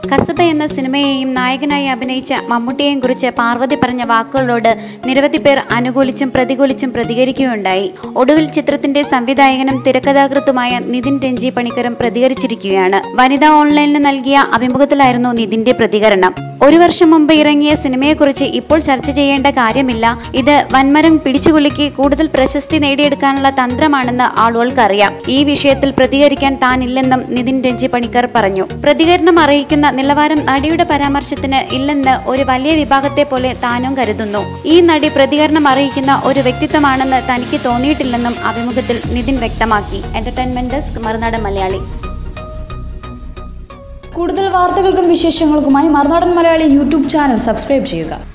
കസബ എന്ന സിനിമയെയും നായകനായി അഭിനയിച്ച മമ്മൂട്ടിയെയും കുറിച്ച് പാർവതി പറഞ്ഞ വാക്കുകളോട് നിരവധി പേർ അനുകൂലിച്ചും പ്രതികൂലിച്ചും പ്രതികരിക്കുകയുണ്ടായി ഒടുവിൽ ചിത്രത്തിന്റെ സംവിധായകനും തിരക്കഥാകൃത്തുമായ നിതിൻ രഞ്ജി പണിക്കരും പ്രതികരിച്ചിരിക്കുകയാണ് വനിതാ ഓൺലൈനിന് നൽകിയ അഭിമുഖത്തിലായിരുന്നു നിതിന്റെ പ്രതികരണം ഒരു വർഷം മുമ്പ് ഇറങ്ങിയ സിനിമയെക്കുറിച്ച് ഇപ്പോൾ ചർച്ച ചെയ്യേണ്ട കാര്യമില്ല ഇത് വൻമരം പിടിച്ചുകുലുക്കി കൂടുതൽ പ്രശസ്തി നേടിയെടുക്കാനുള്ള തന്ത്രമാണെന്ന് ആളുകൾക്കറിയാം ഈ വിഷയത്തിൽ പ്രതികരിക്കാൻ താനില്ലെന്നും നിതിൻ രഞ്ജി പണിക്കർ പറഞ്ഞു പ്രതികരണം അറിയിക്കുന്ന നിലവാരം നടിയുടെ പരാമർശത്തിന് ഇല്ലെന്ന് ഒരു വലിയ വിഭാഗത്തെ പോലെ താനും കരുതുന്നു ഈ നടി പ്രതികരണം അറിയിക്കുന്ന ഒരു വ്യക്തിത്വമാണെന്ന് തനിക്ക് തോന്നിയിട്ടില്ലെന്നും അഭിമുഖത്തിൽ നിതിൻ വ്യക്തമാക്കി എന്റർടൈൻമെന്റ് ഡെസ്ക് മറുനാട് മലയാളി കൂടുതൽ വാർത്തകൾക്കും വിശേഷങ്ങൾക്കുമായി Marunadan Malayali YouTube channel subscribe ചെയ്യുക